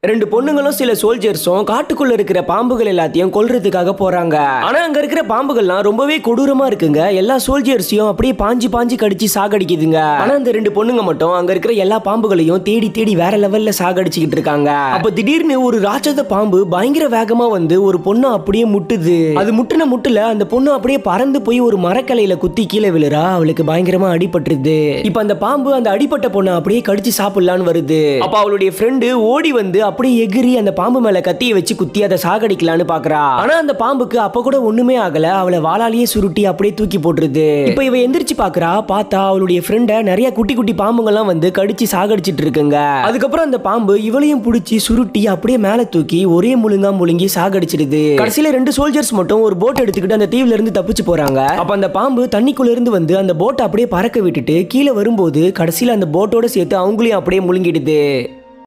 ரெண்டு பொண்ணுங்களும் சில சோல்ஜர்ஸும் காட்டுக்குள்ள இருக்கிற பாம்புகள் எல்லாத்தையும் கொல்றதுக்காக போறாங்க ஆனா அங்க இருக்கிற பாம்புகள்லாம் ரொம்பவே கொடூரமா இருக்குங்க எல்லா சோல்ஜர்ஸையும் அப்படியே பாஞ்சு பாஞ்சு கடிச்சு சாகடிக்குதுங்க ஆனா அந்த ரெண்டு பொண்ணுங்க மட்டும் அங்க இருக்கிற எல்லா பாம்புகளையும் தேடி தேடி வேற லெவல்ல சாகடிச்சுக்கிட்டு இருக்காங்க அப்ப திடீர்னு ஒரு ராட்சத பாம்பு பயங்கர வேகமா வந்து ஒரு பொண்ணை அப்படியே முட்டுது அது முட்டுன முட்டுல அந்த பொண்ணு அப்படியே பறந்து போய் ஒரு மரக்கலையில குத்தி கீழே விழுறா அவளுக்கு பயங்கரமா அடிபட்டுருது இப்ப அந்த பாம்பு அந்த அடிப்பட்ட பொண்ணை அப்படியே கடிச்சு சாப்பிடலான்னு வருது அப்ப அவளுடைய ஃப்ரெண்டு ஓடி வந்து அப்படியே எகிரி அந்த பாம்பு மேல கத்திய வச்சு குத்தி அதை சாகடிக்கலான்னு பாக்குறா ஆனா அந்த பாம்புக்கு அப்ப கூட ஒண்ணுமே ஆகல அவளை வாளாலேயே சுருட்டி அப்படியே தூக்கி போட்டுருது இப்ப இவ எந்திரிச்சு பாக்குறா பார்த்தா அவளுடைய ஃப்ரெண்ட நிறைய குட்டி குட்டி பாம்புங்கெல்லாம் வந்து கடிச்சு சாகடிச்சிட்டு இருக்குங்க அதுக்கப்புறம் அந்த பாம்பு இவளையும் பிடிச்சி சுருட்டி அப்படியே மேல தூக்கி ஒரே முழுங்கா முழுங்கி சாகடிச்சிடுது கடைசியில ரெண்டு சோல்ஜர்ஸ் மட்டும் ஒரு போட் எடுத்துக்கிட்டு அந்த தீவுல இருந்து தப்பிச்சு போறாங்க அப்ப அந்த பாம்பு தண்ணிக்குள்ள இருந்து வந்து அந்த போட்டை அப்படியே பறக்க விட்டுட்டு கீழே வரும்போது கடைசியில அந்த போட்டோட சேர்த்து அவங்களையும் அப்படியே முழுங்கிடுது